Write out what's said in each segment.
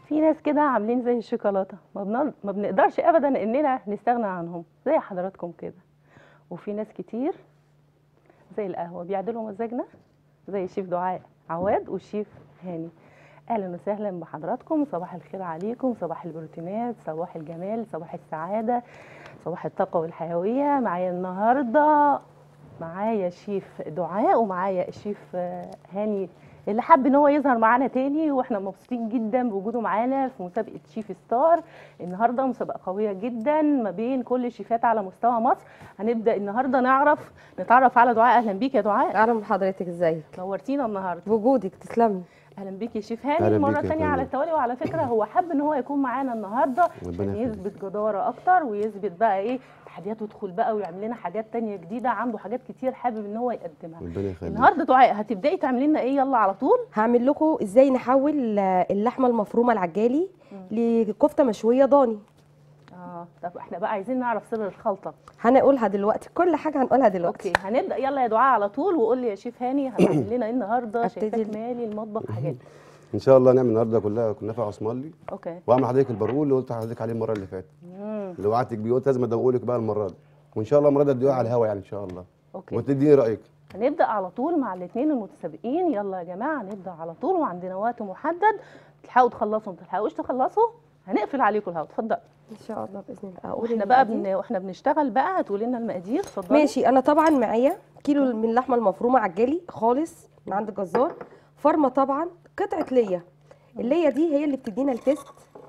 في ناس كده عاملين زي الشوكولاته ما, بن... ما بنقدرش ابدا اننا نستغنى عنهم زي حضراتكم كده وفي ناس كتير زي القهوه بيعدلوا مزاجنا زي الشيف دعاء عواد والشيف هاني اهلا وسهلا بحضراتكم صباح الخير عليكم صباح البروتينات صباح الجمال صباح السعاده صباح الطاقه والحيويه معايا النهارده معايا شيف دعاء ومعايا الشيف آه، هاني اللي حب ان هو يظهر معانا تاني واحنا مبسوطين جدا بوجوده معانا في مسابقه شيف ستار النهارده مسابقه قويه جدا ما بين كل الشيفات على مستوى مصر هنبدا النهارده نعرف نتعرف على دعاء اهلا بيك يا دعاء اهلا بحضرتك ازيك نورتينا النهارده بوجودك تسلمي اهلا بيك يا شيف هاني أهلاً المره بيك يا الثانيه على فندم. التوالي وعلى فكره هو حب ان هو يكون معانا النهارده ربنا عشان يخليك. يثبت جداره اكتر ويثبت بقى ايه تحديات ويدخل بقى ويعمل لنا حاجات تانية جديده عنده حاجات كتير حابب ان هو يقدمها ربنا يخليك النهارده دعاء هتبداي تعملي لنا ايه يلا على طول هعمل لكم ازاي نحول آه، اللحمه المفرومه العجالي لكفته مشويه ضاني اه طب احنا بقى عايزين نعرف سر الخلطه هنقولها دلوقتي كل حاجه هنقولها دلوقتي اوكي هنبدا يلا يا دعاء على طول وقول لي يا شيف هاني هتعمل لنا ايه النهارده أبتدي شايفاك ال- مالي المطبخ حاجات ان شاء الله نعمل النهارده كلها كنافه عثمانلي اوكي واعمل حضرتك البرغول اللي قلت لحضرتك عليه المره اللي فاتت امم اللي وعدتك بيه قلت لازم ادوقه لك بقى المره دي وان شاء الله المره دي ادوقها على الهوا يعني ان شاء الله اوكي وتديني رايك هنبدا على طول مع الاثنين المتسابقين يلا يا جماعه نبدا على طول وعندنا وقت محدد تلحقوا تخلصوا ما تلحقوش تخلصوا هنقفل عليكم الهوا اتفضل ان شاء الله باذن الله اقول واحنا بقى المقادير. بن... واحنا بنشتغل بقى هتقولي لنا المقادير اتفضلي ماشي انا طبعا معايا كيلو من اللحمه المفرومه عجالي خالص من عند الجزار فرمه طبعا قطعه ليا الليا دي هي اللي بتدينا التيست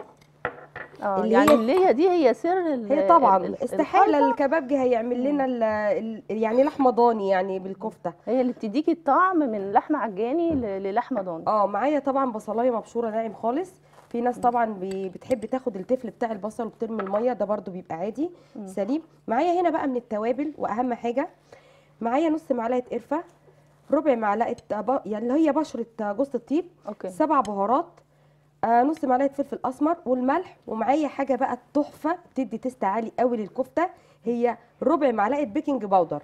اه اللي يعني هي- اللي هي دي هي سر ال- هي طبعا ال- ال- استحاله الخلطة. الكبابجي هيعمل لنا ال- ال- يعني لحمه ضاني يعني بالكفته هي اللي بتديكي الطعم من لحمه عجاني ل- للحمه ضاني اه معايا طبعا بصلايه مبشوره ناعم خالص في ناس طبعا بي- بتحب تاخد التفل بتاع البصل وبترمي الميه ده برضو بيبقى عادي سليم معايا هنا بقى من التوابل واهم حاجه معايا نص معلقه قرفه ربع معلقه ب... يعني اللي هي بشره جوز الطيب اوكي سبع بهارات آه نص معلقه فلفل اسمر والملح ومعايا حاجه بقى تحفه بتدي تيست عالي قوي للكفته هي ربع معلقه بيكنج باودر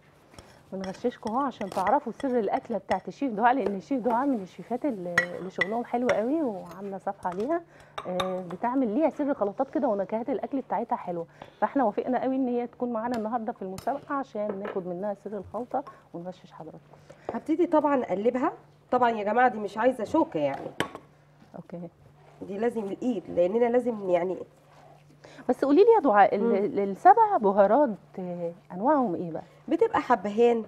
بنغششكم اهو عشان تعرفوا سر الاكله بتاعت الشيف دعاء لان الشيف دعاء من الشيفات اللي اللي شغلهم حلو قوي وعامله صفحه ليها آه، بتعمل ليها سر خلطات كده ونكهات الاكل بتاعتها حلوه فاحنا وافقنا قوي ان هي تكون معانا النهارده في المسابقه عشان ناخد منها سر الخلطه ونغشش حضراتكم هبتدي طبعا اقلبها طبعا يا جماعه دي مش عايزه شوكه يعني اوكي دي لازم الايد لاننا لازم يعني بس قولي لي يا دعاء ال- ال- السبع بهارات آه، انواعهم ايه بقى بتبقى حبهان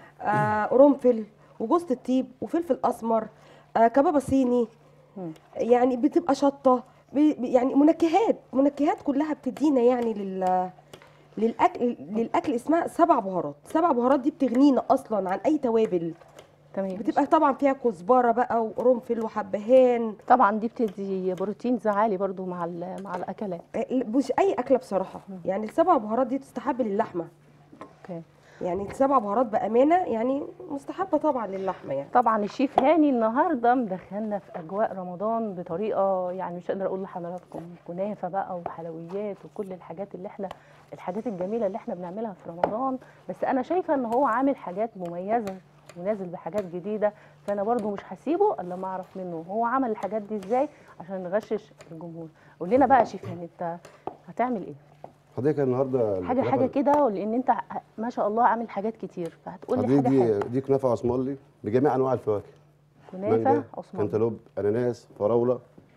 آه قرنفل وجوز الطيب وفلفل اسمر آه كبابه صيني مم. يعني بتبقى شطه ب- ب- يعني منكهات منكهات كلها بتدينا يعني لل للاكل للاكل اسمها سبع بهارات سبع بهارات دي بتغنينا اصلا عن اي توابل تمام بتبقى طبعا فيها كزبره بقى وقرنفل وحبهان طبعا دي بتدي بروتين عالي برضو مع ال- مع الاكلات آه، مش اي اكله بصراحه يعني السبع بهارات دي تستحب للحمه اوكي يعني السبع بهارات بامانه يعني مستحبه طبعا للحمه يعني طبعا الشيف هاني النهارده مدخلنا في اجواء رمضان بطريقه يعني مش قادره اقول لحضراتكم كنافه بقى وحلويات وكل الحاجات اللي احنا الحاجات الجميله اللي احنا بنعملها في رمضان بس انا شايفه ان هو عامل حاجات مميزه ونازل بحاجات جديده فانا برضو مش هسيبه الا لما اعرف منه هو عمل الحاجات دي ازاي عشان نغشش الجمهور قول لنا بقى يا شيف هاني انت هتعمل ايه حضرتك النهارده حاجه حاجه الكنافة- كده لان انت ما شاء الله عامل حاجات كتير فهتقول لي حضرتك حاجه دي حاجه دي كنافه عثمانلي بجميع انواع الفواكه كنافه مانجا عثمان كنتالوب اناناس فراوله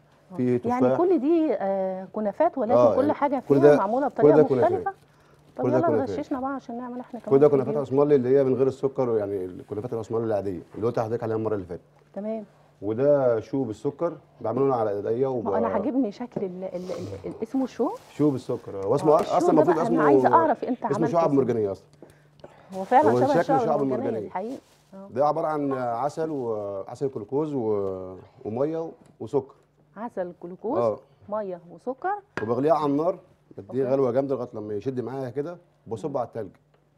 في تفاح يعني كل دي آه كنافات ولكن آه، كل يعني حاجه كل فيها ده- معموله كل بطريقه ده كنافات. مختلفه طب كل ده يلا كنافات. غششنا بقى عشان نعمل احنا كمان كل ده في كنافات البيت. عثمانلي اللي هي من غير السكر يعني الكنافات العثمانلي العاديه اللي قلت لحضرتك عليها المره اللي فاتت تمام وده شو بالسكر بعمله على ايديا وب... ما انا عاجبني شكل ال ال ال اسمه شو شو بالسكر هو اسمه آه، الشو اصلا ده المفروض بقى اسمه انا عايزه اعرف انت اسمه عملت شعب إزاي. مرجانيه اصلا هو فعلا هو شبه شكله الشعب شعب المرجانيه المرجانية. الحقيقي آه. ده عباره عن عسل وعسل جلوكوز و... وميه وسكر عسل جلوكوز اه ميه وسكر وبغليها على النار بديه أوكي. غلوه جامده لغايه لما يشد معايا كده بصبه على التلج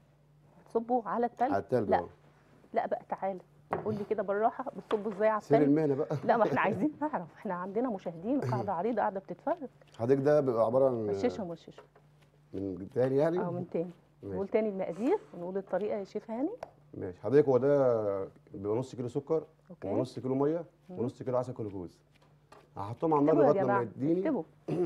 بتصبه على التلج على التلج لا اه لا بقى تعالى قول لي كده بالراحه بتصبه ازاي على سير التلج المهنه بقى لا ما احنا عايزين نعرف احنا عندنا مشاهدين وقاعده عريضه قاعده بتتفرج حضرتك ده بيبقى عباره عن غششهم غششهم من تاني يعني اه من تاني نقول ماشي. تاني المقادير ونقول الطريقه يا شيف هاني ماشي حضرتك هو ده بيبقى نص كيلو سكر اوكي ونص كيلو ميه ونص كيلو عسل جلوكوز هحطهم على النار اكتبوا يا لغايه لما جماعه يديني اكتبوا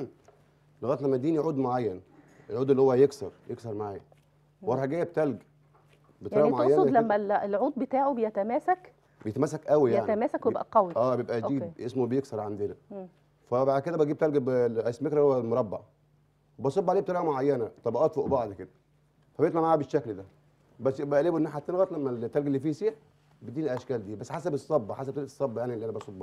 لغايه لما يديني عود معين العود اللي هو يكسر يكسر معايا واروح جايب تلج بطريقه يعني معينه تقصد كده. لما ال- العود بتاعه بيتماسك بيتمسك قوي يعني يتماسك ويبقى قوي اه بيبقى أوكي. جديد اسمه بيكسر عندنا مم. فبعد كده بجيب تلج بالايس ميكر اللي هو المربع بصب عليه بطريقه معينه طبقات فوق بعض كده فبيطلع معايا بالشكل ده بس بقلبه الناحيه التانيه لغايه لما التلج اللي فيه يسيح بيديني الاشكال دي بس حسب الصب حسب طريقه الصب يعني اللي انا بصبها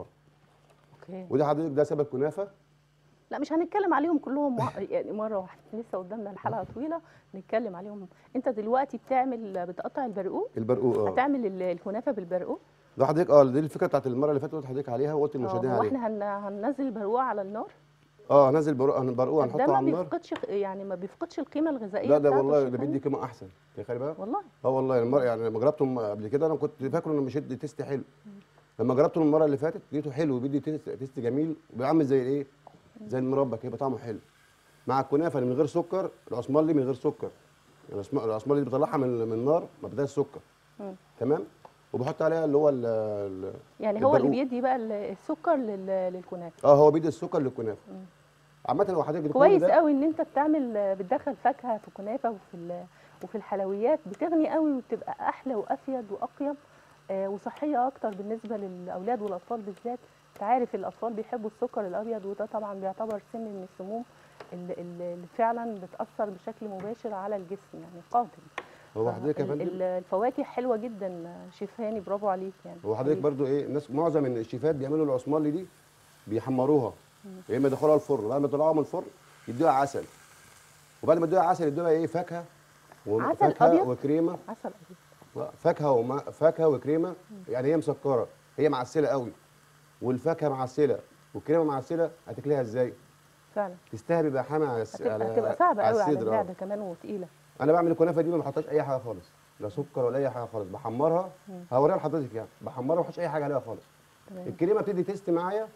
اوكي وده حضرتك ده سبب كنافه لا مش هنتكلم عليهم كلهم مع- يعني مره واحده لسه قدامنا الحلقه طويله نتكلم عليهم انت دلوقتي بتعمل بتقطع البرقوق البرقوق اه هتعمل ال- الكنافه بالبرقوق ده حضرتك اه دي الفكره بتاعت المره اللي فاتت قلت لحضرتك عليها وقلت اه للمشاهدين هو عليها احنا هن... هننزل البرقوق على النار اه هنزل برقوق برقوق طب ده هنحطه ما على النار بيفقدش يعني ما بيفقدش القيمه الغذائيه لا ده بتاعته والله ده الشيفاني؟ بيدي قيمه احسن تخيل بقى والله اه والله المره يعني لما جربتهم قبل كده انا كنت فاكر انه مش هيدي تيست حلو لما جربته المره اللي فاتت لقيته حلو بيدي تيست, تيست جميل وبيعمل زي الايه زي المربى كده طعمه حلو مع الكنافه اللي من غير سكر العثمان اللي من غير سكر يعني العثمان- العثمان اللي بيطلعها من من النار ما بدهاش سكر مم. تمام وبحط عليها اللي هو ال- ال- يعني هو اللي البرقوق. بيدي بقى ال- السكر لل- للكنافه اه هو بيدي السكر للكنافه عامه هو حضرتك كل كويس ده قوي ان انت بتعمل بتدخل فاكهه في الكنافه وفي ال- وفي الحلويات بتغني قوي وبتبقى احلى وافيد واقيم آه، وصحيه اكتر بالنسبه للاولاد والاطفال بالذات انت عارف الاطفال بيحبوا السكر الابيض وده طبعا بيعتبر سم من السموم اللي, اللي اللي فعلا بتاثر بشكل مباشر على الجسم يعني قاتل هو حضرتك يا ال- فندم ال- الفواكه حلوه جدا شيف هاني برافو عليك يعني هو حضرتك برضو ايه الناس معظم من الشيفات بيعملوا العثماني دي بيحمروها يا اما يدخلوها الفرن بعد ما يطلعوها من الفرن يدوها عسل وبعد ما يدوها عسل يدوها ايه فاكهه عسل وفاكهه أبيض؟ وكريمه عسل أبيض. فاكهه وما فاكهه وكريمه يعني هي مسكره هي معسله قوي والفاكهه معسله والكريمه معسله هتاكليها ازاي؟ فعلا تستهبي بقى حامي على الس- هتبقى, على- هتبقى صعبه على قوي على الصدر، آه. المعده كمان وتقيله انا بعمل الكنافه دي ما بحطهاش اي حاجه خالص لا سكر ولا اي حاجه خالص بحمرها هوريها لحضرتك يعني بحمرها ما بحطش اي حاجه عليها خالص تمام الكريمه بتدي تيست معايا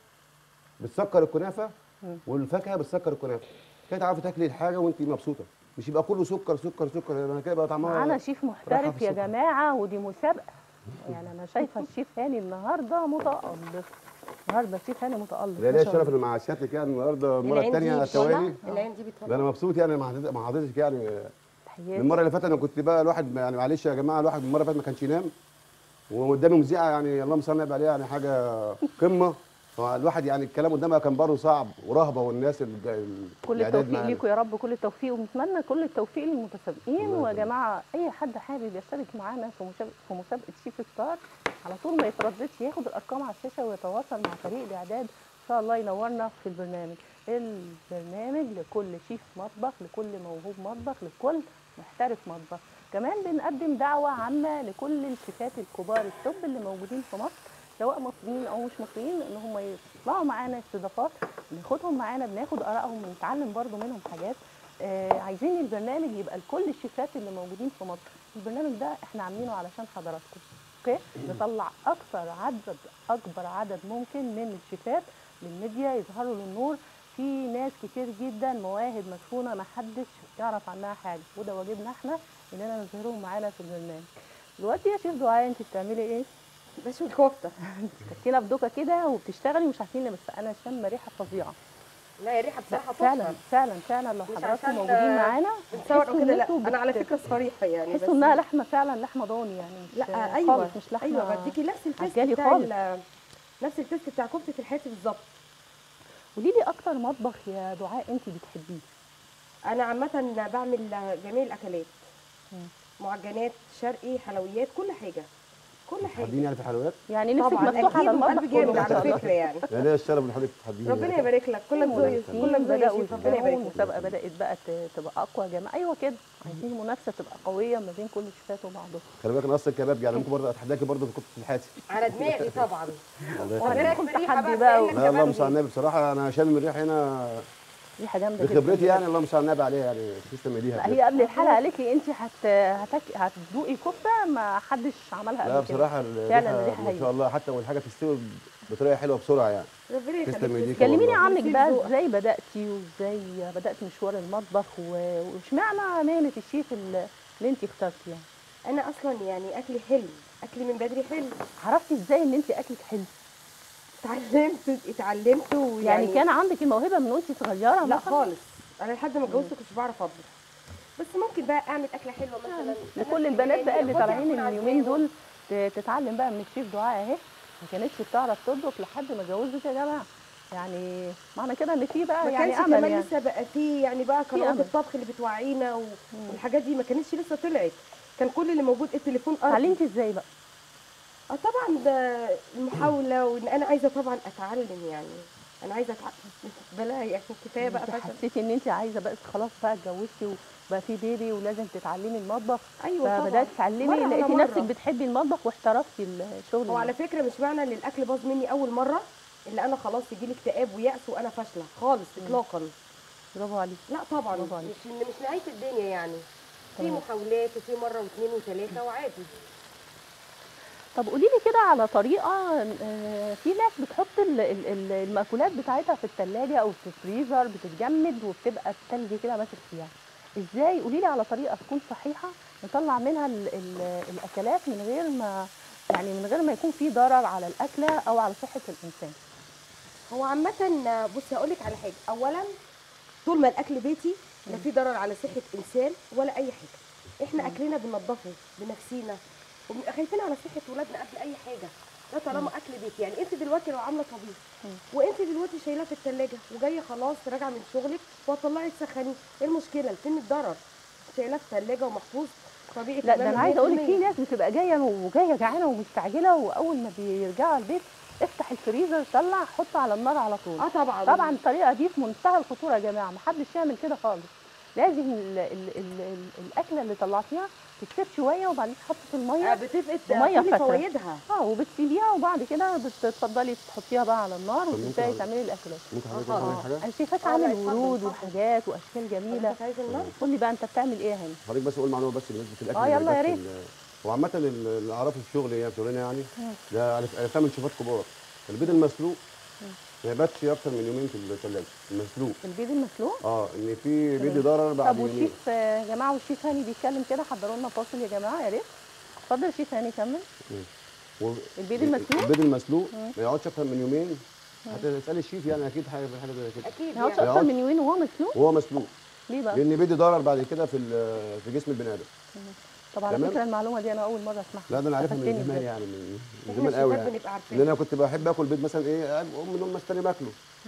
بتسكر الكنافه مم. والفاكهه بتسكر الكنافه كده تعرفي تاكلي الحاجه وانت مبسوطه مش يبقى كله سكر سكر سكر انا كده بقى طعمها معانا شيف راحة محترف في يا السكر. جماعه ودي مسابقه يعني انا شايفه الشيف هاني النهارده متالق النهارده الشيف هاني متالق ده ما ليا شاء الشرف الله. ان مع سيادتك يعني النهارده المره العين دي الثانيه بتولع توالي العين دي ده بتولع انا مبسوط يعني مع حضرتك- مع حضرتك يعني تحياتي المره اللي فاتت انا كنت بقى الواحد يعني معلش يا جماعه الواحد المره اللي فاتت ما كانش ينام وقدامي مذيعه يعني اللهم صل على النبي عليها يعني حاجه قمه هو الواحد يعني الكلام قدامها كان برضه صعب ورهبه والناس الج- ال- كل الإعداد التوفيق معانا. ليكم يا رب كل التوفيق ونتمنى كل التوفيق للمتسابقين الله ويا يخليك. جماعه اي حد حابب يشترك معانا في مسابقه في مسابقه شيف ستار على طول ما يترددش ياخد الارقام على الشاشه ويتواصل مع فريق الاعداد ان شاء الله ينورنا في البرنامج البرنامج لكل شيف مطبخ لكل موهوب مطبخ لكل محترف مطبخ كمان بنقدم دعوه عامه لكل الشيفات الكبار التوب اللي موجودين في مصر سواء مصريين او مش مصريين ان هم يطلعوا معانا استضافات ناخدهم معانا بناخد ارائهم ونتعلم برضو منهم حاجات آه عايزين البرنامج يبقى لكل الشيفات اللي موجودين في مصر البرنامج ده احنا عاملينه علشان حضراتكم اوكي نطلع اكثر عدد اكبر عدد ممكن من الشيفات للميديا يظهروا للنور في ناس كتير جدا مواهب مدفونه ما حدش يعرف عنها حاجه وده واجبنا احنا اننا نظهرهم معانا في البرنامج دلوقتي يا شيف دعاء انت بتعملي ايه بشوي الكفته كتينا في دوكا كده وبتشتغلي مش عارفين ليه، بس انا شم ريحه فظيعه لا يا ريحه لا بصراحه فعلا تحفة. فعلا فعلا لو مش حضراتكم عشان، موجودين آه، معانا بتصور تحسوا كده إن لا انتوا انا على بت- فكره صريحه يعني تحسوا بس- انها لحمه فعلا لحمه ضاني يعني مش لا ايوه خالص مش لحمه ايوه بديكي نفس التيست عجالي بتاع خالص. ال- نفس التيست بتاع كفته الحاتي بالظبط قولي لي اكتر مطبخ يا دعاء انت بتحبيه انا عامه بعمل جميع الاكلات مم. معجنات شرقي حلويات كل حاجه كل حاجه تحديني يعني في الحلويات يعني نفسك طبعا مفتوحه على اكيد المطبخ وقلب جامد كله ما شاء على الله فكره يعني يعني ليا الشرف ان حضرتك تحديني ربنا يبارك لك كلك ذوق المنافسين كلك ذوق يا بداوا شيف ربنا يسبقوا يبارك لك المسابقه بدات بقى ت- تبقى اقوى يا جماعه ايوه كده عايزين المنافسه تبقى قويه ما بين كل الشيفات وبعضهم خلي بالك انا اصلا كباب يعني ممكن برضه اتحداكي برضه في كفته الحاتي على دماغي طبعا الله يخليك. وهنعمل لكم فريحة تحدي بقى بقى كأنك لا اللهم صل على كبابجي. النبي بصراحه انا شامم الريح هنا ريحه جامده جدا بخبرتي يعني اللهم صل على النبي عليها يعني تسلم لا ايديها هي قبل الحلقه قالت لي انت هت... هتك... هتدوقي كفته ما حدش عملها لا قبل كده بصراحه فعلا الريحه الريحة ما هايلة. شاء الله حتى والحاجه تستوي بطريقه حلوه بسرعه يعني ربنا تسلم يخليك ايديك كلميني والله. عنك يسيب بقى ذوقك. ازاي بداتي وازاي بدات مشوار المطبخ و- واشمعنى مهنه الشيف اللي اللي انت اخترتيها انا اصلا يعني اكلي حلو اكلي من بدري حلو عرفتي ازاي ان انت اكلك حلو اتعلمت اتعلمت ويعني يعني كان عندك الموهبه من وانت صغيره لا مثلاً؟ خالص انا لحد ما اتجوزت كنتش بعرف اطبخ بس ممكن بقى اعمل اكله حلوه مثلا لكل البنات بقى اللي طالعين اليومين دول ت- تتعلم بقى من الشيف دعاء اهي ما كانتش بتعرف تطبخ لحد ما اتجوزت يا جماعه يعني معنى كده ان في بقى ما يعني كانش امل كمان يعني لسه بقى في يعني بقى قنوات أمل. الطبخ اللي بتوعينا و- والحاجات دي ما كانتش لسه طلعت كان كل اللي موجود التليفون ارضي اتعلمتي ازاي بقى؟ اه طبعا ده المحاوله وان انا عايزه طبعا اتعلم يعني انا عايزه اتعلم بلا يعني كفايه بقى انت فشل حسيتي ان انت عايزه بقى خلاص بقى اتجوزتي وبقى في بيبي ولازم تتعلمي المطبخ ايوه طبعا فبدات تتعلمي مرة على لقيتي مرة. نفسك بتحبي المطبخ واحترفتي الشغل هو ده. على فكره مش معنى ان الاكل باظ مني اول مره اللي انا خلاص يجي لي اكتئاب ويأس وانا فاشله خالص اطلاقا برافو عليكي لا طبعا برافو عليك. مش مش نهايه الدنيا يعني في تمام. محاولات وفي مره واثنين وثلاثه وعادي طب قولي لي كده على طريقه آه، في ناس بتحط ال- ال- ال- المأكولات بتاعتها في الثلاجه او في الفريزر بتتجمد وبتبقى التلج كده ماسك فيها ازاي قولي لي على طريقه تكون صحيحه نطلع منها ال ال الاكلات من غير ما يعني من غير ما يكون في ضرر على الاكله او على صحه الانسان هو عامة بصي هقول لك على حاجة، أولاً طول ما الأكل بيتي لا في ضرر على صحة إنسان ولا أي حاجة. إحنا أكلنا بننضفه بنفسينا وبنبقى خايفين على صحة ولادنا قبل أي حاجة. ده طالما أكل بيتي، يعني أنت دلوقتي لو عاملة طبيخ وأنت دلوقتي شايلاه في التلاجة وجاية خلاص راجعة من شغلك وهتطلعي تسخنيه، إيه المشكلة؟ فين الضرر؟ شايلاه في التلاجة ومحفوظ طبيعي لا ده تماماً انا عايزه اقول لك في 100%. ناس بتبقى جايه وجايه جعانه ومستعجله واول ما بيرجعوا البيت افتح الفريزر طلع حطه على النار على طول اه طبعا طبعا الطريقه دي في منتهى الخطوره يا جماعه محدش يعمل كده خالص لازم ال ال ال ال الاكله اللي طلعتيها تتسيب شويه وبعدين تتحط في آه الميه بتفقد ومية كل فترة. فوائدها اه وبتسيبيها وبعد كده بتفضلي تحطيها بقى على النار طب ممكن وتبداي أعمل- تعملي الاكلات ممكن حضرتك آه. تعمل حاجه الشيفات آه، لا، عامل اتفضل، ورود اتفضل. وحاجات واشكال جميله حضرتك عايزة النار؟ قولي بقى انت بتعمل ايه هنا حضرتك بس اقول معلومه بس بالنسبه للاكل آه، اللي يلا يا بيبات ريت. ال- هو عامه ال- اللي اعرفه في شغلي يعني في شغلنا يعني ده عرف- عرفتها من شيفات كبار البيض المسلوق ما يباتش اكتر من يومين في الثلاجه المسلوق البيض المسلوق اه ان في تمام. بيدي ضرر بعد طب يومين والشيف يا جماعه والشيف هاني بيتكلم كده حضروا لنا فاصل يا جماعه يا ريت اتفضل يا شيف هاني كمل و- البيض المسلوق؟ البيض المسلوق ما يقعدش اكتر من يومين هتسالي الشيف يعني اكيد حاجه حاجه زي كده أكيد ما يقعدش يعني. اكتر من يومين وهو مسلوق وهو مسلوق ليه بقى لان بيدي ضرر بعد كده في ال- في جسم البني ادم طب على تمام. فكره المعلومه دي انا اول مره اسمعها لا ده انا عارفها من استفدتني زمان بجد. يعني من من إحنا زمان قوي الشيفات يعني بنبقى عارفين. لان انا كنت بحب اكل بيض مثلا ايه ام من النوم مستني باكله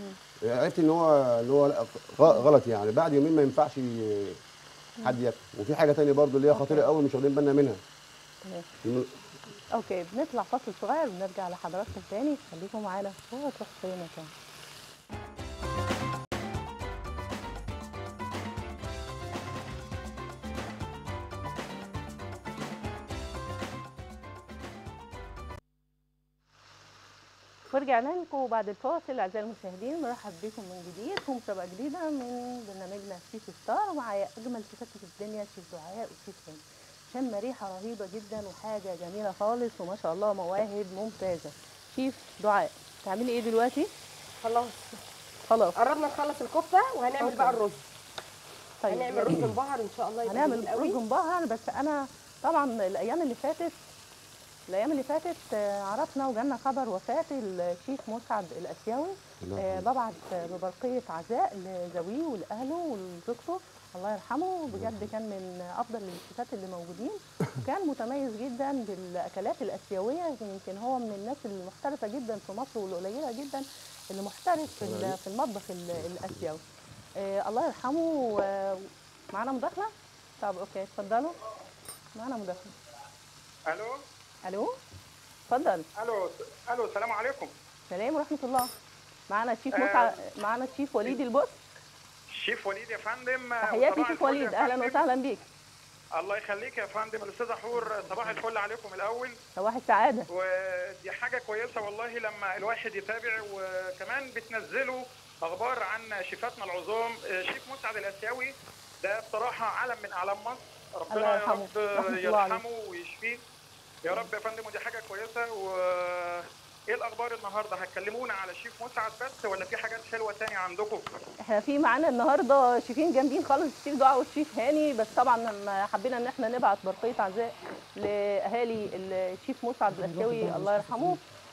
عرفت ان هو ان هو لا، غ- غلط يعني بعد يومين ما ينفعش ي- حد ياكل وفي حاجه تانية برضو اللي هي خطيره قوي مش واخدين بالنا منها تمام. الم- اوكي بنطلع فاصل صغير ونرجع لحضراتكم تاني خليكم معانا هو تروح فين مكان ورجعنا لكم بعد الفاصل اعزائي المشاهدين مرحب بكم من جديد في مسابقه جديده من برنامجنا شيف ستار ومعايا اجمل شيفات في الدنيا شيف دعاء وشيف هند شم ريحه رهيبه جدا وحاجه جميله خالص وما شاء الله مواهب ممتازه شيف دعاء تعملي ايه دلوقتي خلاص خلاص قربنا نخلص الكفته وهنعمل أوكي. بقى الرز طيب هنعمل رز مبهر ان شاء الله يبقى هنعمل جميل قوي. رز مبهر بس انا طبعا الايام اللي فاتت الايام اللي فاتت آه، عرفنا وجالنا خبر وفاه الشيف مسعد الاسيوي الله آه، يرحمه. ببعت ببرقيه عزاء لذويه ولاهله ولزوجته الله يرحمه بجد كان من افضل الشيفات اللي موجودين كان متميز جدا بالاكلات الاسيويه يمكن هو من الناس المحترفه جدا في مصر والقليله جدا اللي محترف في ال- في المطبخ ال- الاسيوي آه، الله يرحمه آه، معانا مداخله طب اوكي اتفضلوا معانا مداخله الو الو اتفضل الو الو السلام عليكم سلام ورحمه الله معانا الشيف آه. مسعد معانا الشيف وليد البص شيف وليد يا فندم تحياتي صباح شيف الفل وليد يا اهلا فندم. وسهلا بيك الله يخليك يا فندم الاستاذه حور صباح الفل عليكم الاول صباح السعاده ودي حاجه كويسه والله لما الواحد يتابع وكمان بتنزلوا اخبار عن شيفاتنا العظام شيف مسعد الاسيوي ده بصراحه علم من اعلام مصر الله ربنا يا يرحمه. رب رحمة الله عليه. يرحمه ويشفيه يا رب يا فندم ودي حاجه كويسه و ايه الاخبار النهارده هتكلمونا على شيف مسعد بس ولا في حاجات حلوه تانية عندكم احنا في معانا النهارده شيفين جامدين خالص الشيف دعاء والشيف هاني بس طبعا لما حبينا ان احنا نبعت برقيه عزاء لاهالي الشيف مسعد الاسيوي الله يرحمه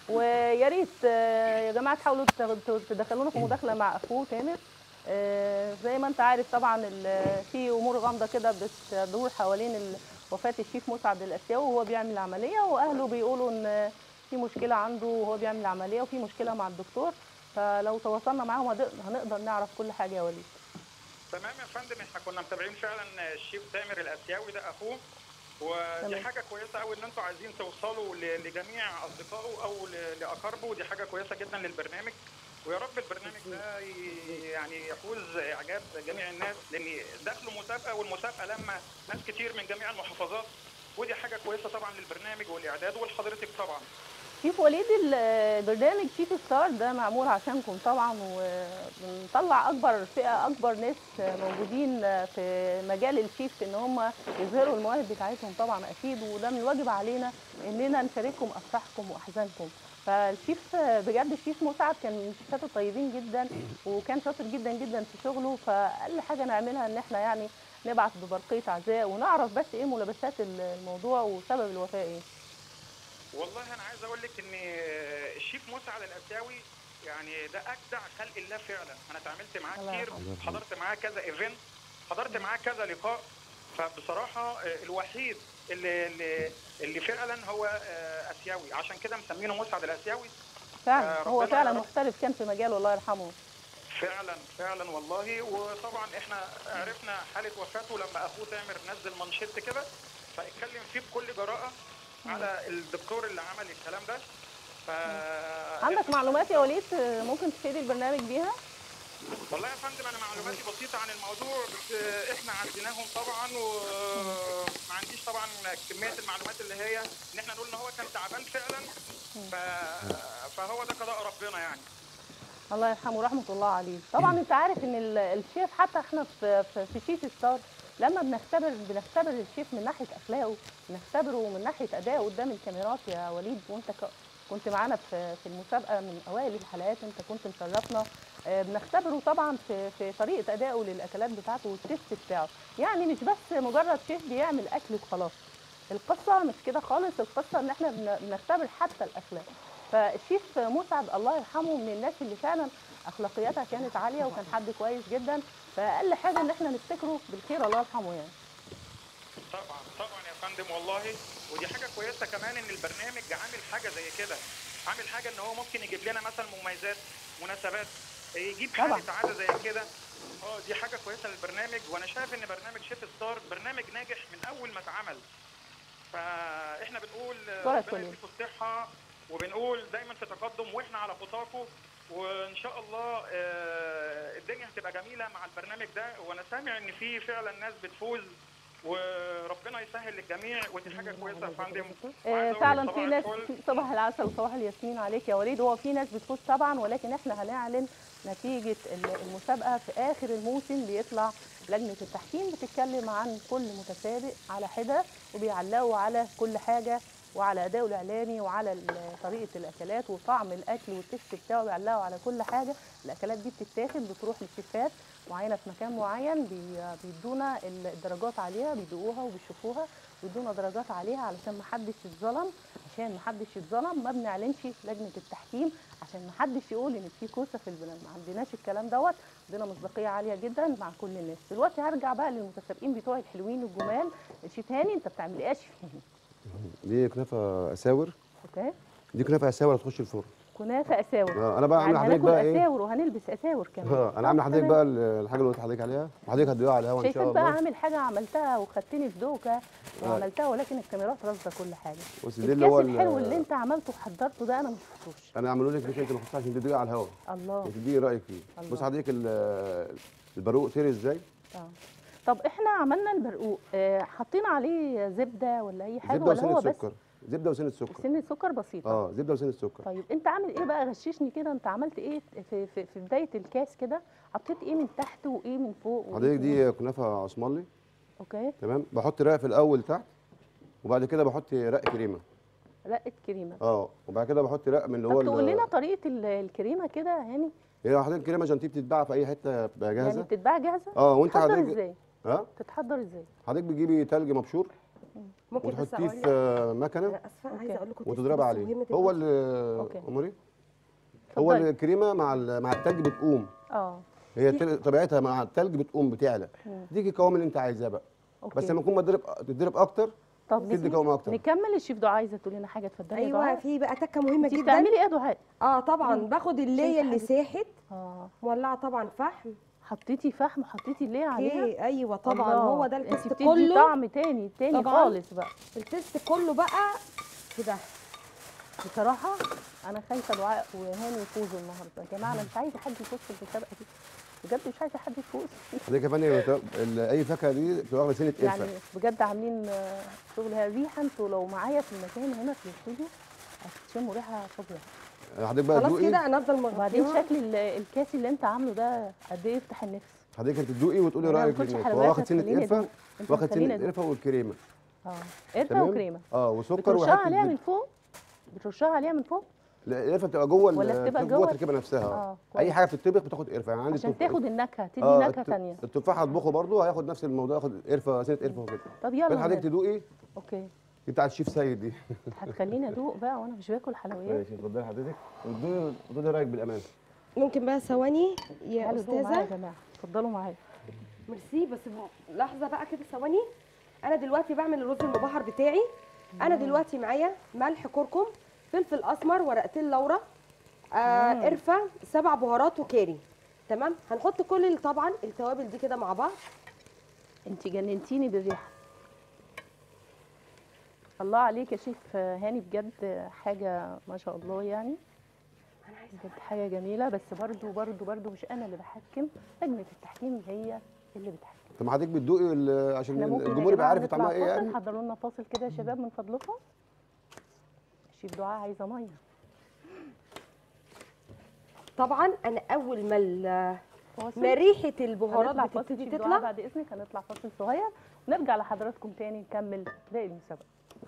ويا ريت آه، يا جماعه تحاولوا تاخد- تدخلونا في مداخله مع اخوه تامر آه، زي ما انت عارف طبعا ال- في امور غامضه كده بتدور حوالين ال- وفاه الشيف مسعد الاسيوي وهو بيعمل العمليه واهله بيقولوا ان في مشكله عنده وهو بيعمل العمليه وفي مشكله مع الدكتور فلو تواصلنا معاهم هنقدر- هنقدر نعرف كل حاجه يا وليد تمام يا فندم احنا كنا متابعين فعلا الشيف تامر الاسيوي ده اخوه ودي تمام. حاجه كويسه قوي ان انتوا عايزين توصلوا ل- لجميع اصدقائه او ل- لاقاربه ودي حاجه كويسه جدا للبرنامج ويا رب البرنامج ده ي- يعني يفوز اعجاب جميع الناس لان دخلوا مسابقه والمسابقه لما ناس كتير من جميع المحافظات ودي حاجه كويسه طبعا للبرنامج والاعداد ولحضرتك طبعا شيف وليد ال- برنامج شيف ستار ده معمول عشانكم طبعا وبنطلع اكبر فئه اكبر ناس موجودين في مجال الشيف ان هم يظهروا المواهب بتاعتهم طبعا اكيد وده من الواجب علينا اننا نشارككم افراحكم واحزانكم فالشيف بجد الشيف مسعد كان من الشيفات الطيبين جدا وكان شاطر جدا جدا في شغله فاقل حاجه نعملها ان احنا يعني نبعت ببرقيه عزاء ونعرف بس ايه ملابسات الموضوع وسبب الوفاه ايه والله انا عايز اقول لك ان الشيف مسعد الاسيوي يعني ده اجدع خلق الله فعلا انا اتعاملت معاه الله كتير يرحمه. حضرت معاه كذا ايفنت حضرت معاه كذا لقاء فبصراحه الوحيد اللي اللي, اللي فعلا هو اسيوي عشان كده مسمينه مسعد الاسيوي فعلا آه، هو ربنا فعلا يا رب. محترف كان في مجاله الله يرحمه فعلا فعلا والله وطبعا احنا عرفنا حاله وفاته لما اخوه تامر نزل منشط كده فاتكلم فيه بكل جراءه على الدكتور اللي عمل الكلام ده ف عندك معلومات يا وليد آه، ممكن تفيد البرنامج بيها والله يا فندم انا معلوماتي بسيطه عن الموضوع بس احنا عديناهم طبعا وما عنديش طبعا كميه المعلومات اللي هي ان احنا نقول ان هو كان تعبان فعلا ف... فهو ده قضاء ربنا يعني الله يرحمه رحمه الله عليه طبعا انت عارف ان ال- الشيف حتى احنا في في, في شيف ستار لما بنختبر بنختبر الشيف من ناحيه اخلاقه بنختبره من ناحيه ادائه قدام الكاميرات يا وليد وانت ك- كنت معانا في في المسابقه من اوائل الحلقات انت كنت مشرفنا آه، بنختبره طبعا في في طريقه ادائه للاكلات بتاعته والتست بتاعه يعني مش بس مجرد شيف بيعمل اكل وخلاص القصه مش كده خالص القصه ان احنا بن- بنختبر حتى الاخلاق فالشيف مسعد الله يرحمه من الناس اللي فعلا اخلاقياتها كانت عاليه وكان حد كويس جدا فاقل حاجه ان احنا نفتكره بالخير الله يرحمه يعني طبعا طبعا يا فندم والله ودي حاجه كويسه كمان ان البرنامج عامل حاجه زي كده عامل حاجه ان هو ممكن يجيب لنا مثلا مميزات مناسبات يجيب طبعا. حاله عاده زي كده اه دي حاجه كويسه للبرنامج وانا شايف ان برنامج شيف ستار برنامج ناجح من اول ما اتعمل فاحنا بنقول كويس ربنا وليد. يديكم الصحه وبنقول دايما في تقدم واحنا على خطاكم وان شاء الله آه، الدنيا هتبقى جميله مع البرنامج ده وانا سامع ان في فعلا ناس بتفوز وربنا يسهل للجميع ودي حاجه كويسه يا فندم آه، وعايز أقول فعلا صباح في ناس الفل. في صباح العسل وصباح الياسمين عليك يا وليد هو في ناس بتفوز طبعا ولكن احنا هنعلن نتيجه ال- المسابقه في اخر الموسم بيطلع لجنه التحكيم بتتكلم عن كل متسابق على حده وبيعلقوا على كل حاجه وعلى اداؤه الاعلامي وعلى ال- طريقه الاكلات وطعم الاكل والتست بتاعه بيعلقوا على كل حاجه الاكلات دي بتتاخد بتروح للشيفات معينه في مكان معين بي- بيدونا الدرجات عليها بيدوقوها وبيشوفوها ويدونا درجات عليها علشان ما حدش يتظلم عشان ما حدش يتظلم ما بنعلنش لجنه التحكيم عشان ما حدش يقول ان في كوسه في البلد ما عندناش الكلام دوت عندنا مصداقيه عاليه جدا مع كل الناس دلوقتي هرجع بقى للمتسابقين بتوعي الحلوين الجمال شيف هاني انت بتعمل ايه يا شيف هاني؟ دي كنافه اساور اوكي دي كنافه اساور هتخش الفرن كنافه اساور آه، انا بقى يعني عامل لحضرتك هناكل بقى ايه اساور وهنلبس اساور كمان اه انا عامل طب لحضرتك تمام. بقى ال- الحاجه اللي قلت لحضرتك عليها وحضرتك هتدوقها على الهوا ان شايفك شاء بقى الله عامل حاجه عملتها وخدتني في دوكه وعملتها ولكن الكاميرات راصده كل حاجه بص دي اللي هو الكاس الحلو ال- اللي انت عملته وحضرته ده انا ما شفتوش انا عامله لك ليك انت مخصوص عشان تدوقي على الهوا الله تديني رايك فيه الله. بص حضرتك ال- الباروق طير ازاي اه طب احنا عملنا البرقوق اه حطينا عليه زبده ولا اي حاجه زبده ولا هو وسنه بس سكر زبده وسنه سكر سن سكر بسيطه اه زبده وسنه سكر طيب انت عامل ايه بقى غششني كده انت عملت ايه في, في, في بدايه الكاس كده حطيت ايه من تحت وايه من فوق وإيه حضرتك في النص؟ دي كنافه عثمانلي اوكي تمام بحط رق في الاول تحت وبعد كده بحط رق كريمه رقه كريمه اه وبعد كده بحط رق من اللي هو طب تقول ال- لنا طريقه ال- الكريمه كده يا هاني هي حضرتك كريمه جانتيه بتتباع في اي حته بتبقى يعني جاهزه بتتباع جاهزه اه وانت تتحضر حضرتك ازاي اه تتحضر ازاي حضرتك بتجيبي تلج مبشور ممكن بس وتحطيه اقول في آه، مكنه انا اسفه عايزه اقول لكم وتضربي بس عليه مهم هو دلوقتي. اللي أوكي. اموري هو اتفضلي. الكريمه مع ال- مع التلج بتقوم اه هي التل- طبيعتها مع التلج بتقوم بتعلى مم. تديكي القوام اللي انت عايزاه بقى اوكي بس لما يكون متضرب تتضرب اكتر طب تدي نسمع- قوام اكتر نكمل الشيف دعاء عايزه تقول لنا حاجه اتفضلي يا ايوه دعاء في بقى تكه مهمه انت جدا بتعملي ايه يا دعاء اه طبعا باخد الليه اللي حاجة. ساحت اه مولعه طبعا فحم حطيتي فحم حطيتي ليه عليها اوكي ايوه طبعا الله. هو ده انت التست بتدي كله طعم تاني تاني طبعاً. خالص بقى التست كله بقى كده بصراحه انا خايفه دعاء وهاني يفوزوا النهارده يا جماعه انا مش عايزه حد يفوز في المسابقه دي بجد مش عايزه حد يفوز دي كمان ال- ال- اي فاكهه دي بتبقى واخده سنه يعني قرفه بجد عاملين آه، شغل ريحه انتوا لو معايا في المكان هنا في الاستوديو هتشموا ريحه فظيعه حضرتك بقى خلاص تدوقي كده انا افضل وبعدين مغطيها شكل ال- الكاس اللي انت عامله ده قد ايه يفتح النفس حضرتك انت تدوقي وتقولي أنا ما رايك باكلش للناس حلويات، هو واخد سنه هتخليني قرفه أدوق. انت واخد هتخليني سنه أدوق. قرفه والكريمه اه قرفه تمام وكريمه اه وسكر بترشها وحته عليها من زبدة. فوق بترشها عليها من فوق لا، القرفه بتبقى جوه ال- ولا بتبقى جوه جوه؟ التركيبه نفسها اه اه كويس. اي حاجه بتطبخ بتاخد قرفه يعني عندي عشان التف- تاخد النكهه تدي آه، نكهه الت- ثانيه التفاح هطبخه برضه هياخد نفس الموضوع ياخد قرفه سنه قرفه وكده طب بس يلا حضرتك نبدأ. تدوقي اوكي دي بتاعت الشيف سيد دي هتخليني ادوق بقى وانا مش باكل حلويات ماشي اتفضلي حضرتك وادوني وادوني رايك بالامان ممكن بقى ثواني يا تعالوا دوقوا معايا يا استاذه جماعه اتفضلوا معايا ميرسي بس ب- لحظه بقى كده ثواني انا دلوقتي بعمل الرز المبهر بتاعي انا دلوقتي معايا ملح كركم فلفل اسمر ورقتين لورا آه قرفه سبع بهارات وكاري تمام هنحط كل ال- طبعا التوابل دي كده مع بعض انت جننتيني بالريحه الله عليك يا شيف هاني بجد حاجه ما شاء الله يعني بجد حاجه جميله بس برضو برضو برضو مش انا اللي بحكم لجنه التحكيم هي اللي بتحكم طب ما حضرتك بتدوقي ال- عشان احنا ممكن يا الجمهور يبقى جماعة عارف نطلع طعمها ايه فاصل يعني حضروا لنا فاصل كده يا شباب من فضلكم شيف دعاء عايزه ميه طبعا انا اول ما ال- فاصل ما ريحه البهارات هنطلع فاصل بتبتدي شيف دعاء تطلع بعد اذنك هنطلع فاصل صغير ونرجع لحضراتكم تاني نكمل باقي المسابقه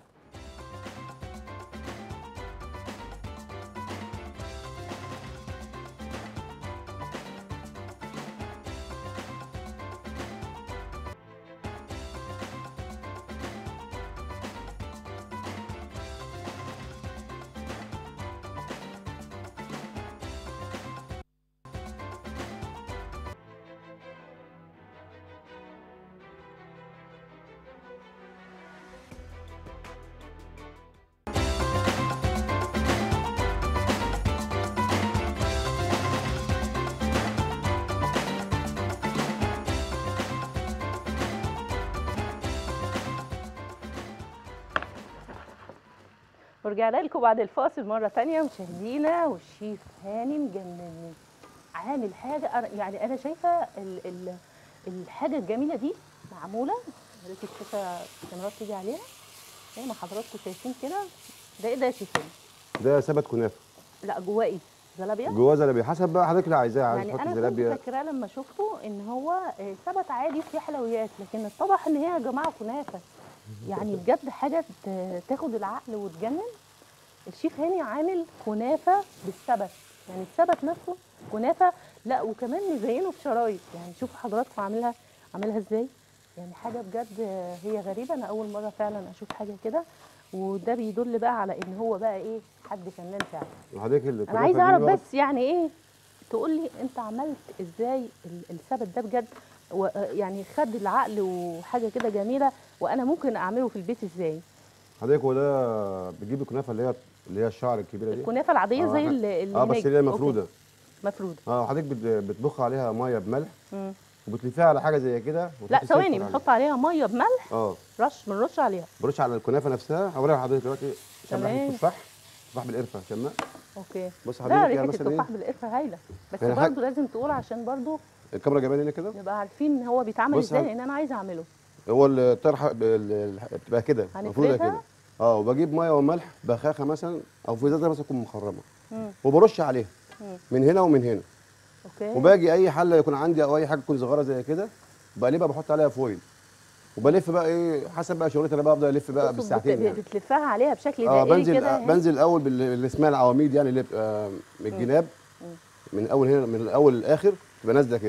ورجعنا لكم بعد الفاصل مره تانية مشاهدينا والشيف هاني مجنني عامل حاجه أنا- يعني انا شايفه ال ال الحاجه الجميله دي معموله يا ريت الشاشه الكاميرات تيجي عليها زي ما حضراتكم شايفين كده ده ايه ده يا شيف هاني؟ ده ثبت كنافه لا جواه ايه؟ زلابيا؟ جواه زلابيا حسب بقى حضرتك اللي عايزاه عايز يعني تحط انا كنت زلابيا فاكراه لما شفته ان هو آه، ثبت عادي في حلويات لكن اتضح ان هي يا جماعه كنافه يعني بجد حاجه ت- تاخد العقل وتجنن الشيف هاني عامل كنافه بالثبت يعني الثبت نفسه كنافه لا وكمان مزينه بشرايط يعني شوفوا حضراتكم عاملها عاملها ازاي يعني حاجه بجد آه، هي غريبه انا اول مره فعلا اشوف حاجه كده وده بيدل بقى على ان هو بقى ايه حد فنان فعلا وحضرتك انا الكنافة عايزه دي اعرف واخد- بس يعني ايه تقول لي انت عملت ازاي ال- الثبت ده بجد و- يعني خد العقل وحاجه كده جميله وانا ممكن اعمله في البيت ازاي حضرتك هو ده بتجيب الكنافه اللي هي اللي هي الشعر الكبيره دي الكنافه العاديه آه، زي إحنا- اللي اللي اه بس هناك. اللي هي أوكي، مفروده مفروده اه حضرتك بت- بتبخ عليها ميه بملح مم. وبتلفيها على حاجه زي كده لا وتحط ثواني السكر عليها. بنحط عليها ميه بملح اه رش بنرش عليها برش على الكنافه نفسها هوريها لحضرتك دلوقتي شمع تمام. التفاح تفاح بالقرفه شمع اوكي بص لا حضرتك يعني ريحه مثلا التفاح ايه بالقرفه هايله بس يعني برضه حاجة- لازم تقول عشان برضه الكاميرا جايباني هنا كده نبقى عارفين ان هو بيتعمل بص ازاي هن- لان انا عايزه اعمله هو الطرحه ب- ال- ال- بتبقى كده المفروض هنفردها؟ كده اه وبجيب ميه وملح بخاخه مثلا او في ازازه مثلا تكون مخرمه مم. وبرش عليها مم. من هنا ومن هنا اوكي وباجي اي حله يكون عندي او اي حاجه تكون صغيره زي كده بقلبها بحط عليها فويل وبلف بقى ايه حسب بقى شغلتي انا بقى افضل الف بقى تقصد بالساعتين بت- يعني. بتلفها عليها بشكل اه دائري بنزل كده آه اهي. بنزل الاول بال- اللي اسمها العواميد يعني اللي بتبقى من الجناب من اول هنا من الاول للاخر تبقى نازله كده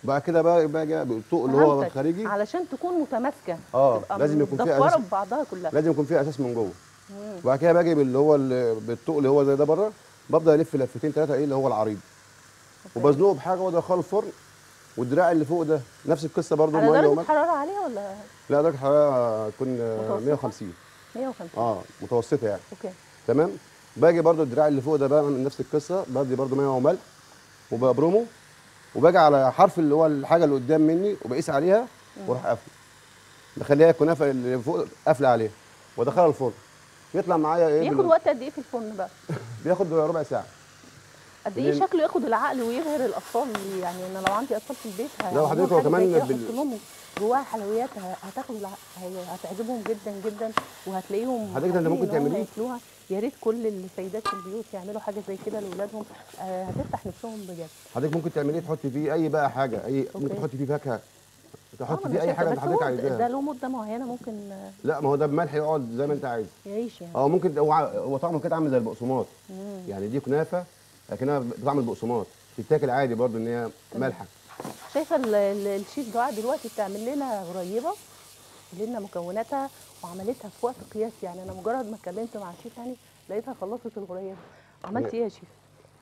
بعد كده بقى باجي بالطوق اللي هو فهمتك. الخارجي علشان تكون متماسكه اه تبقى لازم يكون فيها مدفرة اساس ببعضها كلها لازم يكون فيها اساس من جوه مم. وبعد كده باجي باللي هو ال- بالطوق اللي هو زي ده بره ببدا الف لفتين ثلاثه ايه اللي هو العريض وبزنقه بحاجه وادخله الفرن والدراع اللي فوق ده نفس القصه برضه على ميه درجه وملح حراره عاليه ولا لا درجه الحراره تكون آه، متوسطة؟ 150 150 اه متوسطه يعني اوكي تمام باجي برضو الدراع اللي فوق ده بقى من نفس القصه بدي برضو ميه وملح وببرمه وباجي على حرف اللي هو الحاجه اللي قدام مني وبقيس عليها واروح قافله بخليها الكنافه اللي فوق قافله عليها وادخلها الفرن يطلع معايا ايه بياخد بال- وقت قد ايه في الفرن بقى بياخد ربع ساعه قد ايه لأن- شكله ياخد العقل ويبهر الاطفال يعني انا لو عندي اطفال في البيت لا، وحضرتك هو كمان بال- بال... لهم جواها حلويات ه- هتاخد الع... هي- هتعجبهم جدا جدا وهتلاقيهم حضرتك ده أنت حابين ممكن إن هم تعمليه؟ ياكلوها يا ريت كل السيدات في البيوت يعملوا حاجه زي كده لاولادهم آه هتفتح نفسهم بجد حضرتك ممكن تعمليه تحطي فيه اي بقى حاجه اي ممكن أوكي. تحطي فيه فاكهه آه، تحطي ما فيه أنا اي شايفة، حاجه بس حضرتك هو عايزاها ده له مده معينه ممكن آه، لا ما هو ده بملح يقعد زي ما انت عايز يعيش يعني اه ممكن هو ع- هو طعمه كده عامل زي البقسماط مم. يعني دي كنافه لكنها بطعم البقسماط تتاكل عادي برضو ان هي مالحه شايفه ال- ال- الشيف دعاء دلوقتي بتعمل لنا غريبه لنا مكوناتها وعملتها في وقت قياسي يعني انا مجرد ما اتكلمت مع الشيف يعني لقيتها خلصت الغريبه عملت ايه يا شيف؟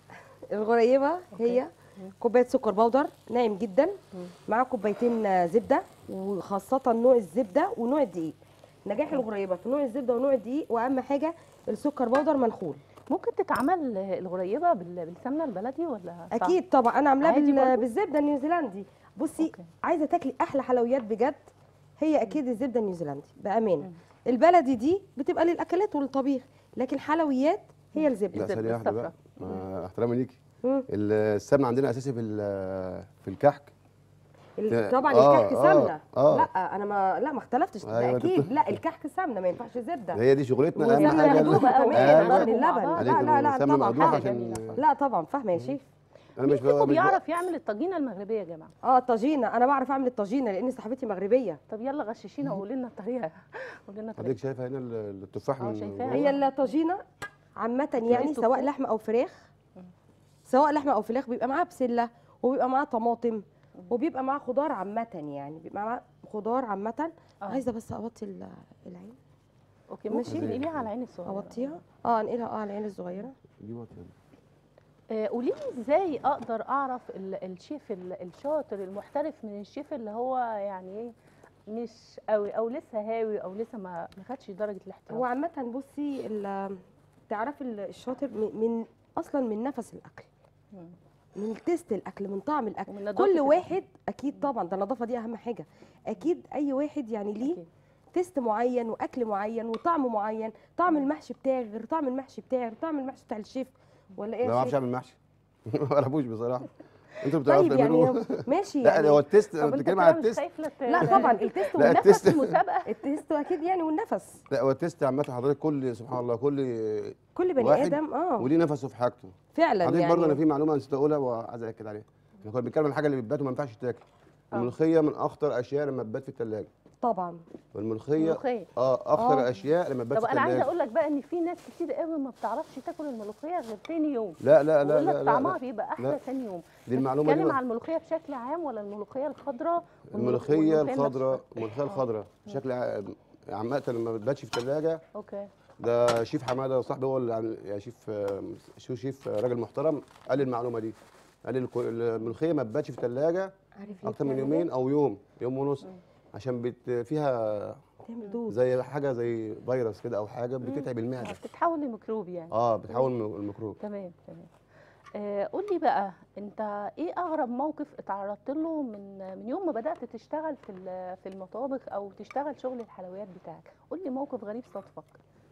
الغريبه أوكي. هي كوبايه سكر بودر ناعم جدا مم. مع كوبايتين آه، زبده وخاصه نوع الزبده ونوع الدقيق نجاح الغريبه في نوع الزبده ونوع الدقيق واهم حاجه السكر بودر منخول ممكن تتعمل الغريبه بال- بالسمنه البلدي ولا صعب؟ اكيد طبعا انا عاملاها عادي بال- برضو؟ بالزبده النيوزيلندي بصي أوكي. عايزه تاكلي احلى حلويات بجد هي اكيد الزبده النيوزيلندي بامانه مم. البلدي دي بتبقى للاكلات وللطبيخ لكن حلويات هي الزبده لا الزبدة ثانيه واحده بقى الصفرا. مع احترامي ليكي مم. السمنه عندنا اساسي في ال- في الكحك ال- طبعا آه، الكحك آه، سمنه آه. لا انا ما لا ما اختلفتش ده أيوة، اكيد لا الكحك سمنه ما ينفعش زبده هي دي شغلتنا اهم والسمنة حاجه مهدوبة ال- قوي، أيوة. ضرب اللبن. عليك لا، لا، لا، السمنه طبعا. مقدوحه حاجة عشان جميلة. لا طبعا فاهمه يا شيف انا مين مش فيكم مش بيعرف يعمل الطاجينه المغربيه يا جماعه؟ اه الطاجينه انا بعرف اعمل الطاجينه لان صاحبتي مغربيه طب يلا غششينا وقولي لنا الطريقه قولي لنا حضرتك الطريقه شايفه هنا ال- التفاح آه، من شايفاها. جوه؟ هي الطاجينه عامه يعني طريقة سواء الطبخ؟ لحمه او فراخ سواء لحمه او فراخ بيبقى معاها بسله وبيبقى معاها طماطم وبيبقى معاها خضار عامه يعني بيبقى معاها خضار عامه آه. عايزه بس اوطي ال- العين اوكي ماشي. ممكن تنقليها على العين الصغيره اوطيها اه انقلها اه على العين الصغيره دي واطية. آه، قولي لي ازاي اقدر اعرف ال- الشيف ال- الشاطر المحترف من الشيف اللي هو يعني ايه مش قوي او لسه هاوي او لسه ما ما خدش درجه هو الاحتراف عامه بصي ال- تعرفي ال- الشاطر من, من اصلا من نفس الاكل مم. من تيست الاكل من طعم ومن الاكل نظافة كل الأكل. واحد اكيد طبعا ده النظافه دي اهم حاجه اكيد اي واحد يعني ليه أكيد. تيست معين واكل معين وطعم معين طعم المحشي بتاعي غير طعم المحشي بتاعي غير طعم المحشي بتاع الشيف ولا ايه لا ما يا بعرفش شيف اعمل محشي ما بعرفوش بصراحه انتوا بتعرفوا طيب يعني تعملوه ماشي لا يعني هو التيست انا طب انت بتكلم كده على مش التيست خايف لا ت- لا طبعا التيست لا، والنفس التيست- المسابقه التيست اكيد يعني والنفس لا هو التيست عامه حضرتك كل سبحان الله كل كل بني واحد ادم اه وليه نفسه في حاجته فعلا حضرتك برضه انا يعني في معلومه نسيت اقولها وعايز اكد عليها احنا كنا بنتكلم عن الحاجه اللي بتبات وما ينفعش تتاكل آه. الملوخيه من اخطر اشياء لما تبات في الثلاجه طبعا والملوخيه ملوخيه اه اخطر آه. اشياء لما تبات طب في انا عايزه الثلاجه اقول لك بقى ان في ناس كتير قوي ما بتعرفش تاكل الملوخيه غير تاني يوم لا لا لا بقول لا, لك لا, طعمها لا. بيبقى لا. احلى تاني يوم دي المعلومه دي بتتكلم بقى. على الملوخيه بشكل عام ولا الملوخيه الخضراء الملوخيه والملوخية الخضراء الناشفة؟ الملوخيه الخضراء بشكل ع- عامه لما بتباتش في الثلاجه اوكي ده شيف حماده صاحبي هو اللي عن- يا شيف آه، شو شيف آه، راجل محترم قال لي المعلومه دي قال لي الك- الملوخيه ما تباتش في الثلاجه عارف ليه اكتر من بتعمل يومين إيه؟ او يوم يوم ونص عشان بت فيها بتعمل دوب زي حاجه زي فيروس كده او حاجه بتتعب المعده بتتحول لميكروب يعني اه بتحول من الميكروب تمام تمام آه قول لي بقى انت ايه اغرب موقف اتعرضت له من من يوم ما بدات تشتغل في ال- في المطابخ او تشتغل شغل الحلويات بتاعك قول لي موقف غريب صادفك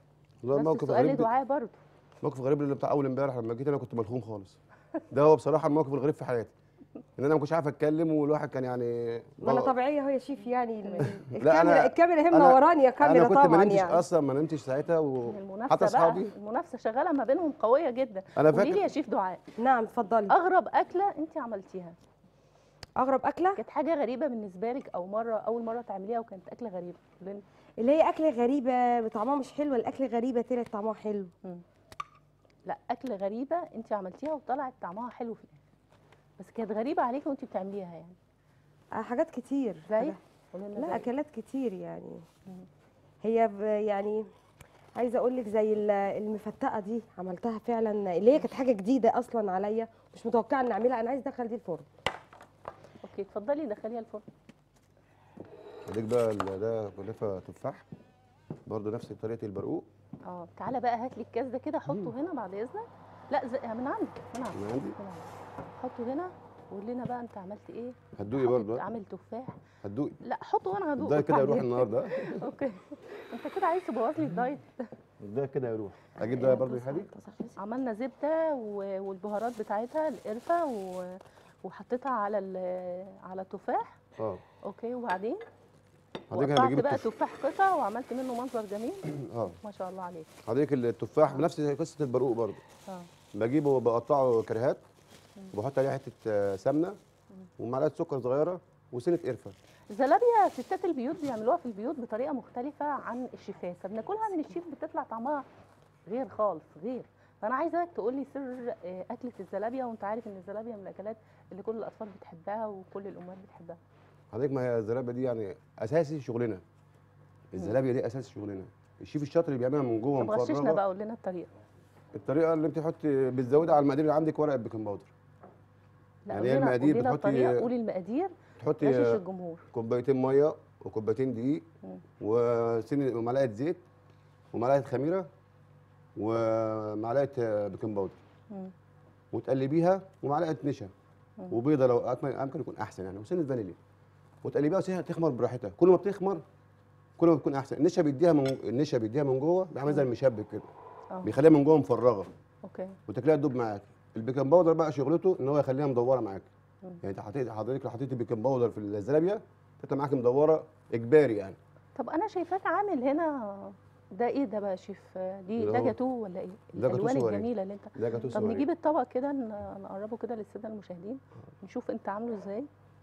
ده نفس موقف السؤال غريب دعاء برضه موقف غريب اللي بتاع اول امبارح لما جيت انا كنت ملخوم خالص ده هو بصراحه الموقف الغريب في حياتي ان انا ما كنتش عارف اتكلم والواحد كان يعني ما انا بقى- طبيعيه هو يا شيف يعني ال- لا، الكاميرا أنا- الكاميرا هي أنا- منوراني يا انا كاميرا كنت ما طبعا نمتش يعني اصلا ما نمتش ساعتها و... المنافسه حتى بقى اصحابي المنافسه شغاله ما بينهم قويه جدا انا قولي لي فاكر يا شيف دعاء نعم اتفضلي اغرب اكله انت عملتيها اغرب اكله كانت حاجه غريبه بالنسبه لك او مره اول مره تعمليها وكانت اكله غريبه قولي لنا. اللي هي اكله غريبه طعمها مش حلو الاكل غريبه طلعت طعمها حلو لا اكله غريبه انت عملتيها وطلعت طعمها حلو في الاخر بس كانت غريبه عليكي وانت بتعمليها يعني آه، حاجات كتير زي حاجات- قولي لنا لا زي. اكلات كتير يعني هي ب- يعني عايزه اقول لك زي ال- المفتقه دي عملتها فعلا اللي هي كانت حاجه جديده اصلا عليا مش متوقعه ان اعملها انا عايزه ادخل دي الفرن اوكي اتفضلي دخليها الفرن اديك بقى ال- ده كنافه تفاح برضه نفس طريقه البرقوق اه تعالى بقى هات لي الكاس ده كده حطه هنا بعد اذنك لا زي من عندك من عندك من عندي من عندك. حطه هنا وقول لنا بقى انت عملت ايه هتدوقي برضه ها؟ عامل تفاح هتدوقي لا حطه وانا هدوق ده كده يروح بعدين. النهارده اوكي انت كده عايز تبوظ لي الدايت ده كده يروح اجيب ده برضه يا حبيبي عملنا زبده و- والبهارات بتاعتها القرفه و... وحطيتها على ال- على التفاح اه اوكي وبعدين حضرتك انا وقطعت بجيب بقى التف... تفاح قطع وعملت منه منظر جميل اه ما شاء الله عليك حضرتك التفاح بنفس قصه البرقوق برضه اه بجيبه وبقطعه كريهات وبحط عليه حته آه، سمنه ومعلقه سكر صغيره وسنه قرفه زلابيا ستات البيوت بيعملوها في البيوت بطريقه مختلفه عن الشيفات فبناكلها من الشيف بتطلع طعمها غير خالص غير فانا عايزاك تقول لي سر آه، اكله الزلابيا وانت عارف ان الزلابيا من الاكلات اللي كل الاطفال بتحبها وكل الامهات بتحبها حضرتك ما هي الزلابيه دي يعني اساسي شغلنا الزلابيه دي اساس شغلنا الشيف الشاطر اللي بيعملها من جوه طب غششنا مفرغه بقى قول لنا الطريقه الطريقه اللي انت تحطي بتزودي على المقادير اللي عندك ورقه بيكنج باودر لا يعني قول هي لنا المقادير قول لنا بتحطي- الطريقه قولي المقادير تحطي غشش آه، الجمهور كوبايتين ميه وكوبايتين دقيق مم. وسن ومعلقه زيت ومعلقه خميره ومعلقه آه، بيكنج باودر مم. وتقلبيها ومعلقه نشا مم. وبيضه لو أكمل امكن يكون احسن يعني وسنه فانيليا وتقلبيها وسيبها تخمر براحتها كل ما بتخمر كل ما بتكون احسن النشا بيديها من النشا بيديها من جوه بيعمل زي المشبك كده اه بيخليها من جوه مفرغه اوكي وتاكليها تدوب معاك البيكنج باودر بقى شغلته ان هو يخليها مدوره معاك مم. يعني انت حطيت حضرتك لو حطيتي بيكنج باودر في الزلابيه تطلع معاك مدوره اجباري يعني طب انا شايفاك عامل هنا ده ايه ده بقى يا شيف دي اللي ده هو- جاتو ولا ايه ده جاتو الالوان سوري. الجميله اللي انت ده جاتو طب سوري. نجيب الطبق كده ن- نقربه كده للساده المشاهدين نشوف انت عامله ازاي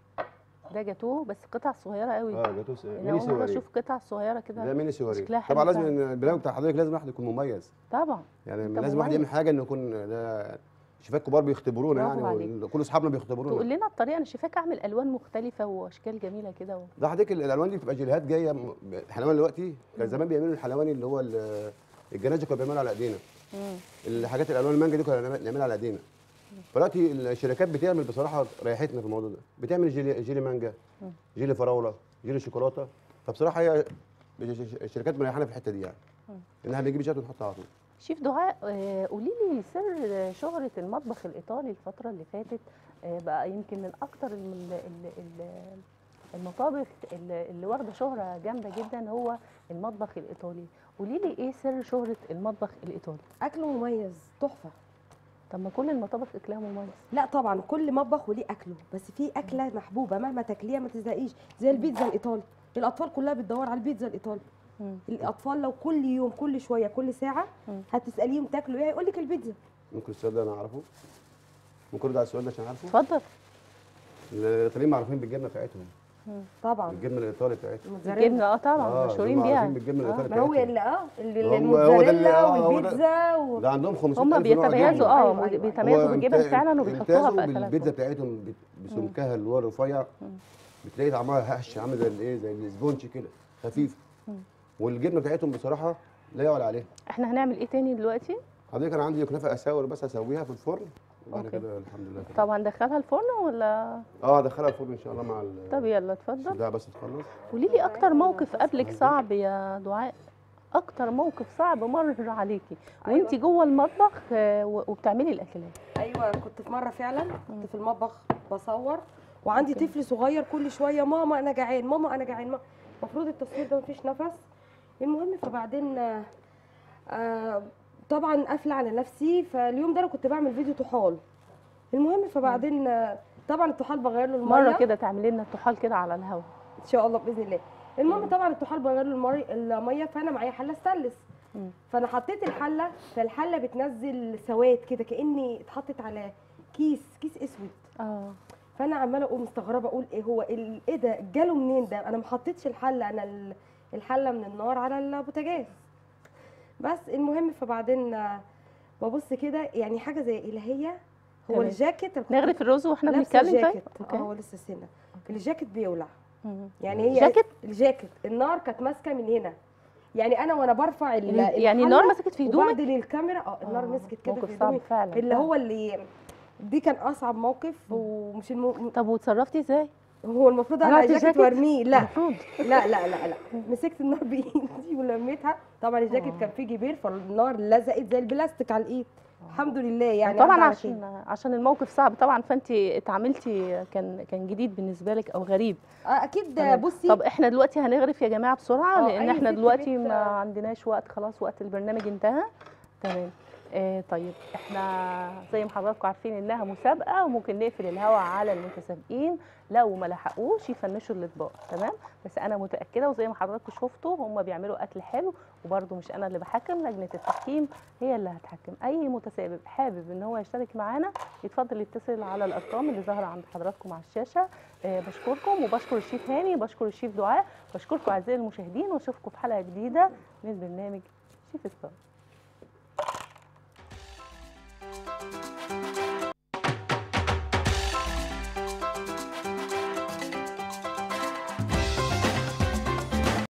ده جاتو بس قطع صغيره قوي اه جاتو سوري. انا ميني اول مره سوري اشوف قطع صغيره كده ده ميني سوري شكلها حلو طبعا لازم فعلا. إن البرنامج بتاع حضرتك لازم واحد يكون مميز طبعا يعني أنت لازم واحد يعمل مميز. حاجه انه يكون ده شيفات كبار بيختبرونا برافو يعني عليك. وكل اصحابنا تقول بيختبرونا لنا الطريقه انا شايفاك اعمل الوان مختلفه واشكال جميله كده و... ده حضرتك الالوان دي بتبقى جيليهات جايه م- الحلواني دلوقتي كان زمان بيعملوا الحلواني اللي هو ال- الجناجه كانوا بيعملوا على ايدينا مم. الحاجات الالوان المانجا دي كنا بنعملها على ايدينا دلوقتي الشركات بتعمل بصراحه ريحتنا في الموضوع ده بتعمل جيلي جيلي مانجا مم. جيلي فراوله جيلي شوكولاته فبصراحه هي الشركات مريحانا في الحته دي يعني مم. انها بنجيب جات ونحطها على طول شيف دعاء آه، قولي لي سر شهرة المطبخ الإيطالي الفترة اللي فاتت آه، بقى يمكن من أكتر الم- ال- ال- المطابخ اللي اللي واخدة شهرة جامدة جدا هو المطبخ الإيطالي قولي لي إيه سر شهرة المطبخ الإيطالي اكله مميز تحفه طب ما كل المطابخ أكلها مميز لا طبعا كل مطبخ وليه اكله بس في اكله محبوبه مهما تاكليها ما تزهقيش زي البيتزا الايطالي الاطفال كلها بتدور على البيتزا الايطالي مم. الاطفال لو كل يوم كل شويه كل ساعه مم. هتساليهم تاكلوا ايه هيقول لك البيتزا ممكن السؤال ده انا اعرفه ممكن ارد على السؤال ده عشان عارفه اتفضل الايطاليين معروفين بالجبنه بتاعتهم طبعا الجبنه الايطالي بتاعتهم الموتزاريلا الجبنة اه طبعا آه، مشهورين دول بيها معروفين بالجبنه آه. الايطالي ما هو بتاعتهم اللي اه اللي- هو- هو ده اللي- الموتزاريلا آه، هو ده. والبيتزا و... ده عندهم 500 هم بيتميزوا اه أيوة، أيوة. بيتميزوا بالجبن فعلا وبيحطوها في بالبيتزا أكلاتهم بتاعتهم بت- بسمكها اللي هو الرفيع مم. بتلاقي طعمها هش عامل زي الايه زي الاسبونج كده خفيف مم. والجبنه بتاعتهم بصراحه لا يعلى عليها احنا هنعمل ايه تاني دلوقتي حضرتك انا عندي كنافه اساور بس اسويها في الفرن وبعد أوكي. كده الحمد لله كده. طبعا ندخلها الفرن ولا اه ادخلها الفرن ان شاء الله مع ال- طب يلا اتفضل ده بس تخلص قولي لي اكتر موقف قبلك صعب يا دعاء اكتر موقف صعب مر عليكي أيوة. وانت جوه المطبخ آه، و- وبتعملي الاكلات ايوه كنت في مره فعلا كنت في المطبخ بصور وعندي أوكي. طفل صغير كل شويه ماما انا جعان ماما انا جعان ما- المفروض التصوير ده مفيش نفس المهم فبعدين آه، آه، طبعا قافله على نفسي فاليوم ده انا كنت بعمل فيديو طحال المهم فبعدين آه، طبعا الطحال بغير له الميه مره كده تعملي لنا الطحال كده على الهواء ان شاء الله باذن الله المهم طبعا الطحال بغير له المي- الميه فانا معايا حله ستانلس مم. فانا حطيت الحله فالحله بتنزل سواد كده كاني اتحطت على كيس كيس اسود اه فانا عماله اقول مستغربه اقول ايه هو ال- ايه ده جاله منين ده انا ما حطيتش الحله انا ال- الحله من النار على البوتاجاز بس المهم فبعدين آه، ببص كده يعني حاجه زي الهيه هو تمام. الجاكيت أنا كنت نغرف الرز واحنا لابسة بنتكلم طيب جاكيت اه هو لسه سنه الجاكيت بيولع مم. يعني هي جاكيت؟ الجاكيت النار كانت ماسكه من هنا يعني انا وانا برفع ال- يعني النار الحلة مسكت في هدومك وبعد للكاميرا اه النار آه، مسكت كده موقف في صعب هدومي فعلا اللي فعلا. هو اللي دي كان اصعب موقف ومش الم... طب وتصرفتي ازاي؟ هو المفروض قلعتي اقلع الجاكيت الجاكيت؟ وارميه لا المفروض لا لا لا لا مسكت النار بايدي ولميتها طبعا الجاكيت آه. كان فيه جبير فالنار لزقت زي البلاستيك على الايد الحمد لله يعني طبعا عدى على عشان عشان الموقف صعب طبعا فانت اتعاملتي كان كان جديد بالنسبه لك او غريب خير. آه اكيد تمام. بصي طب احنا دلوقتي هنغرف يا جماعه بسرعه آه، لان أي احنا ست دلوقتي بيت- ما عندناش وقت خلاص وقت البرنامج انتهى تمام آه طيب احنا زي ما حضراتكم عارفين انها مسابقه وممكن نقفل الهوا على المتسابقين لو ما لحقوش يفنشوا الاطباق تمام بس انا متاكده وزي ما حضراتكم شفتوا هم بيعملوا اكل حلو وبرده مش انا اللي بحكم لجنه التحكيم هي اللي هتحكم اي متسابق حابب ان هو يشترك معانا يتفضل يتصل على الارقام اللي ظاهره عند حضراتكم على الشاشه آه بشكركم وبشكر الشيف هاني بشكر الشيف دعاء بشكركم اعزائي المشاهدين واشوفكم في حلقه جديده من برنامج شيف ستار